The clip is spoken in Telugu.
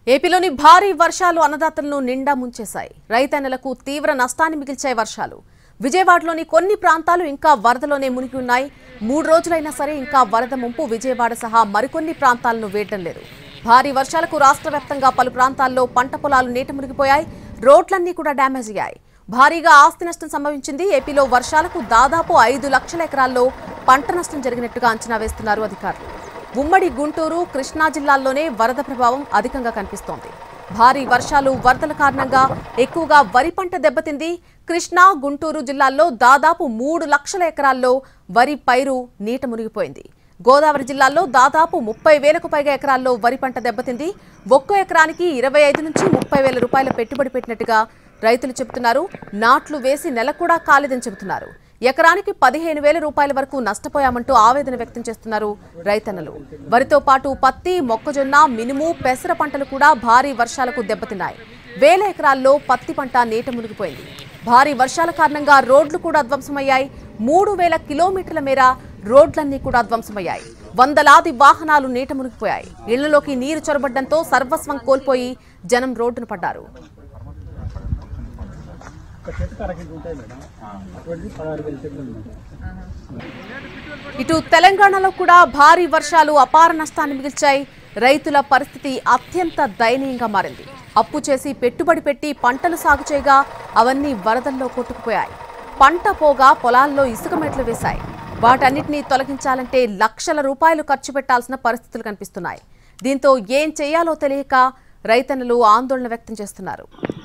ఏపీలోని భారీ వర్షాలు అన్నదాతలను నిండా ముంచేశాయి రైతన్నలకు తీవ్ర నష్టాన్ని మిగిల్చాయి వర్షాలు విజయవాడలోని కొన్ని ప్రాంతాలు ఇంకా వరదలోనే మునిగి ఉన్నాయి మూడు రోజులైనా సరే ఇంకా వరద ముంపు విజయవాడ సహా మరికొన్ని ప్రాంతాలను వేయడం లేదు భారీ వర్షాలకు రాష్ట్ర వ్యాప్తంగా పలు ప్రాంతాల్లో పంట పొలాలు నీట మునిగిపోయాయి రోడ్లన్నీ కూడా డ్యామేజ్ అయ్యాయి భారీగా ఆస్తి నష్టం సంభవించింది ఏపీలో వర్షాలకు దాదాపు ఐదు లక్షల ఎకరాల్లో పంట నష్టం జరిగినట్టుగా అంచనా వేస్తున్నారు అధికారులు ఉమ్మడి గుంటూరు కృష్ణా జిల్లాల్లోనే వరద ప్రభావం అధికంగా కనిపిస్తోంది భారీ వర్షాలు వరదల కారణంగా ఎక్కువగా వరి పంట దెబ్బతింది కృష్ణా గుంటూరు జిల్లాల్లో దాదాపు మూడు లక్షల ఎకరాల్లో వరి పైరు నీట మునిగిపోయింది గోదావరి జిల్లాల్లో దాదాపు ముప్పై వేలకు పైగా ఎకరాల్లో వరి పంట దెబ్బతింది ఒక్కో ఎకరానికి ఇరవై ఐదు నుంచి ముప్పై వేల రూపాయల పెట్టుబడి పెట్టినట్టుగా రైతులు చెబుతున్నారు నాట్లు వేసి నెల కూడా కాలేదని చెబుతున్నారు ఎకరానికి పదిహేను వేల రూపాయల వరకు నష్టపోయామంటూ ఆవేదన వ్యక్తం చేస్తున్నారు రైతన్నలు వరితో పాటు పత్తి మొక్కజొన్న మినుము పెసర పంటలు కూడా భారీ వర్షాలకు దెబ్బతిన్నాయి వేల ఎకరాల్లో పత్తి పంట నీట మునిగిపోయింది భారీ వర్షాల కారణంగా రోడ్లు కూడా ధ్వంసమయ్యాయి మూడు వేల కిలోమీటర్ల మేర రోడ్లన్నీ కూడా ధ్వంసమయ్యాయి వందలాది వాహనాలు నీట మునిగిపోయాయి ఇళ్లలోకి నీరు చొరబడ్డంతో సర్వస్వం కోల్పోయి జనం రోడ్డున పడ్డారు ఒక చెట్టుకు అరకింటి ఉంటాయి మేడం అటువంటిది పదహారు వేల చెట్లు ఉన్నాయి ఇటు తెలంగాణలో కూడా భారీ వర్షాలు అపార నష్టాన్ని మిగిల్చాయి రైతుల పరిస్థితి అత్యంత దయనీయంగా మారింది అప్పు చేసి పెట్టుబడి పెట్టి పంటలు సాగు చేయగా అవన్నీ వరదల్లో కొట్టుకుపోయాయి పంట పోగా పొలాల్లో ఇసుక మెట్లు వేశాయి వాటన్నిటినీ తొలగించాలంటే లక్షల రూపాయలు ఖర్చు పెట్టాల్సిన పరిస్థితులు కనిపిస్తున్నాయి దీంతో ఏం చేయాలో తెలియక రైతన్నలు ఆందోళన వ్యక్తం చేస్తున్నారు